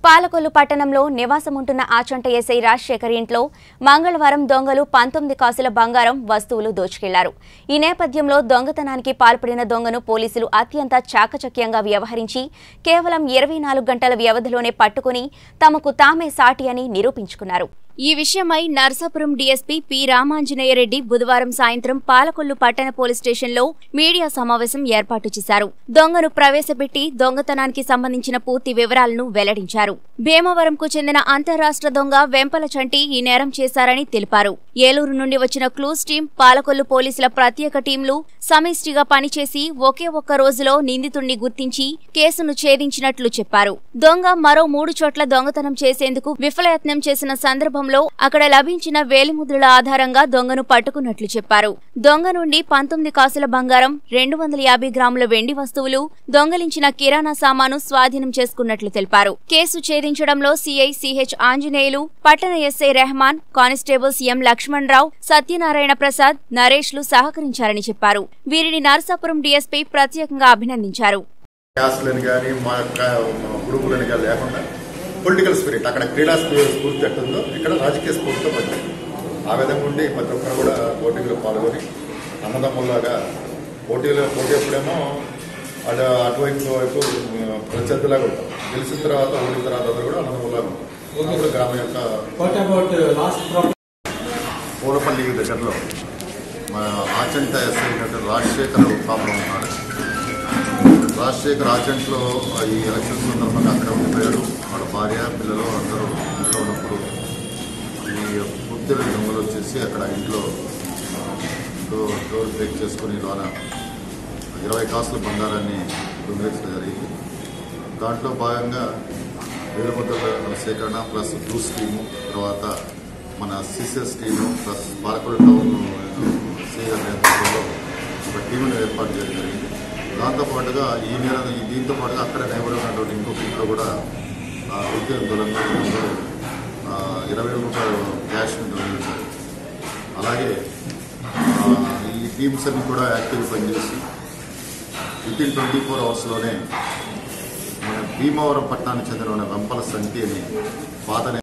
పాలకొల్లు పట్టణంలో నివాసముంటున్న ఆచంట ఎస్ఐ రాజశేఖర్ ఇంట్లో మంగళవారం దొంగలు పంతొమ్మిది కాసుల బంగారం వస్తువులు దోచుకెళ్లారు ఈ నేపథ్యంలో దొంగతనానికి పాల్పడిన దొంగను పోలీసులు అత్యంత చాకచక్యంగా వ్యవహరించి కేవలం ఇరవై నాలుగు గంటల వ్యవధిలోనే పట్టుకుని తమకు తామే సాటి అని నిరూపించుకున్నారు ఈ విషయమై నర్సాపురం డీఎస్పీ పి రామాంజనేయరెడ్డి బుధవారం సాయంత్రం పాలకొల్లు పట్టణ పోలీస్ స్టేషన్లో మీడియా సమావేశం ఏర్పాటు చేశారు దొంగను ప్రవేశపెట్టి దొంగతనానికి సంబంధించిన పూర్తి వివరాలను వెల్లడించారు భీమవరంకు చెందిన అంతరాష్ట్ర దొంగ వెంపల చంటి ఈ నేరం చేశారని తెలిపారు ఏలూరు నుండి వచ్చిన క్లూస్ టీం పాలకొల్లు పోలీసుల ప్రత్యేక టీంలు సమిష్టిగా పనిచేసి ఒకే ఒక్క రోజులో నిందితుణ్ణి గుర్తించి కేసును ఛేదించినట్లు చెప్పారు దొంగ మరో మూడు చోట్ల దొంగతనం చేసేందుకు విఫలయత్నం చేసిన సందర్భంలో అక్కడ లభించిన వేలిముద్రల ఆధారంగా దొంగను పట్టుకున్నట్లు చెప్పారు దొంగ నుండి పంతొమ్మిది కాసుల బంగారం రెండు వందల యాభై గ్రాముల వెండి వస్తువులు దొంగలించిన కిరాణా సామాను స్వాధీనం చేసుకున్నట్లు తెలిపారు కేసు ఛేదించడంలో సీఐ సిహెచ్ ఆంజనేయులు పట్టణ SI Rehman constables M Laxman Rao Satyanarayana Prasad నరేష్లు సహకరించారని చెప్పారు వీరిని నరసాపురం డీఎస్పీ ప్రత్యేకంగా అభినందించారు క్యాస్ట్లని కానీ మా యొక్క గ్రూపులని కానీ లేకుండా పొలిటికల్ స్పిరిట్ అక్కడ క్రీడా స్పీ- స్ఫూర్తి ఎట్టుందో ఇక్కడ రాజకీయ స్ఫూర్తితో పనిచేస్తుంది ఆ విధంగా ఉండి ప్రతి ఒక్కరు కూడా పోటీలో పాల్గొని అన్నదమ్ముల్లాగా పోటీలో పోటీ ఎప్పుడేమో అటు అటువైపు వైపు ఆ, ప్రత్యర్థిలాగా ఉంటాం గెలిచిన తర్వాత ఓడిన తర్వాత అందరూ కూడా అన్నదమ్ముల్లాగా ఉంటాం అప్పుడు గ్రామం యొక్క What about uh, last problem? Pulapalli దగ్గరలో మా ఆచంట ఎస్ఐ గారు రాజశేఖర్ పాపం ఉన్నాడు రాజశేఖర్ ఆచంట్లో ఈ ఎలక్షన్ సందర్భంగా అక్కడ ఉండిపోయాడు వాళ్ళ భార్య పిల్లలు అందరూ ఇంట్లో ఉన్నప్పుడు ఈ బుద్ధుల దొంగలు వచ్చేసి అక్కడ ఇంట్లో డోర్ డోర్ బ్రేక్ చేసుకుని లోన ఇరవై కాసుల బంగారాన్ని దొంగిలించడం జరిగింది దాంట్లో భాగంగా వేలుముద్రల సేకరణ ప్లస్ బ్లూ స్కీము తర్వాత మన CCS team plus Palakonda town CM నేతృత్వంలో ఒక టీమును ఏర్పాటు చేయడం జరిగింది దాంతోపాటుగా ఈ నెల ఈ దీంతో పాటుగా అక్కడ నైబర్ ఉన్నటువంటి ఇంకొక ఇంట్లో కూడా ఆ, విద్యుత్ దొంగలు దొంగలు, ఆ, ఇరవై వేల రూపాయలు క్యాష్ని దొంగిలించారు అలాగే ఆ, ఈ టీమ్స్ అన్ని కూడా యాక్టివ్ పనిచేసి విత్ ఇన్ ట్వంటీ ఫోర్ అవర్స్లోనే మన భీమవరం పట్టణానికి చెందిన వెంపల సంటి అని పాత